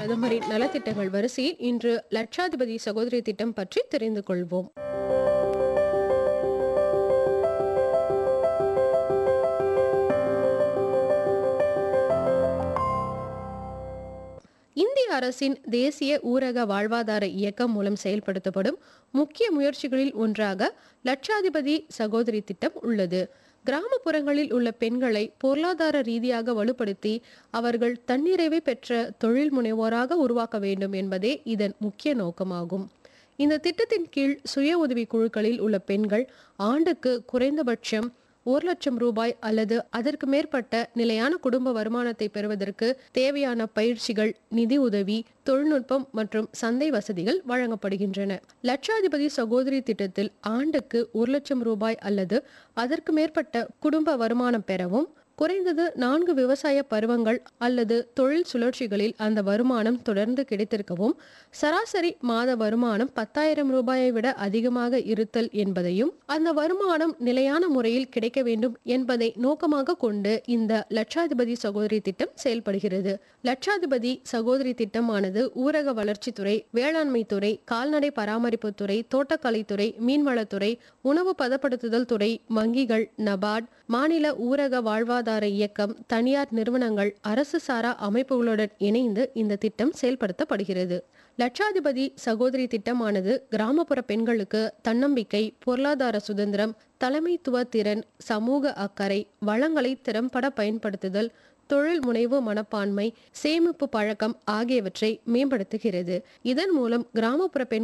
பிரதமரின் நலத்திட்டங்கள் வரிசையில் இன்று லட்சாதிபதி சகோதரி திட்டம் பற்றி தெரிந்து கொள்வோம் இந்திய அரசின் தேசிய ஊரக வாழ்வாதார இயக்கம் மூலம் செயல்படுத்தப்படும் முக்கிய முயற்சிகளில் ஒன்றாக லட்சாதிபதி சகோதரி திட்டம் உள்ளது கிராமப்புறங்களில் உள்ள பெண்களை பொருளாதார ரீதியாக வலுப்படுத்தி அவர்கள் தன்னிறைவை பெற்ற தொழில் முனைவோராக உருவாக்க வேண்டும் என்பதே இதன் முக்கிய நோக்கமாகும் இந்த திட்டத்தின் கீழ் சுய உதவி குழுக்களில் உள்ள பெண்கள் ஆண்டுக்கு குறைந்தபட்சம் ஒரு லட்சம் ரூபாய் அல்லது அதற்கு மேற்பட்ட நிலையான குடும்ப வருமானத்தை பெறுவதற்கு தேவையான பயிற்சிகள் நிதி உதவி தொழில்நுட்பம் மற்றும் சந்தை வசதிகள் வழங்கப்படுகின்றன லட்சாதிபதி சகோதரி திட்டத்தில் ஆண்டுக்கு ஒரு லட்சம் ரூபாய் அல்லது அதற்கு மேற்பட்ட குடும்ப வருமானம் பெறவும் குறைந்தது நான்கு விவசாய பருவங்கள் அல்லது தொழில் சுழற்சிகளில் அந்த வருமானம் தொடர்ந்து கிடைத்திருக்கவும் சராசரி மாத வருமானம் பத்தாயிரம் ரூபாயை விட அதிகமாக இருத்தல் என்பதையும் அந்த வருமானம் நிலையான முறையில் கிடைக்க வேண்டும் என்பதை நோக்கமாக கொண்டு இந்த லட்சாதிபதி சகோதரி திட்டம் செயல்படுகிறது லட்சாதிபதி சகோதரி திட்டமானது ஊரக வளர்ச்சித்துறை வேளாண்மை துறை கால்நடை பராமரிப்புத்துறை தோட்டக்கலைத்துறை மீன்வளத்துறை உணவு பதப்படுத்துதல் துறை வங்கிகள் நபார்ட் மாநில ஊரக வாழ்வாதார இயக்கம் தனியார் நிறுவனங்கள் அரசு சாரா அமைப்புகளுடன் இணைந்து இந்த திட்டம் செயல்படுத்தப்படுகிறது லட்சாதிபதி சகோதரி திட்டமானது கிராமப்புற பெண்களுக்கு தன்னம்பிக்கை பொருளாதார சுதந்திரம் தலைமைத்துவ திறன் சமூக அக்கறை வளங்களை திறம்பட பயன்படுத்துதல் தொழில் முனைவு மனப்பான்மை சேமிப்பு பழக்கம் ஆகியவற்றை மேம்படுத்துகிறது இதன் மூலம் கிராமப்புற பெண்கள்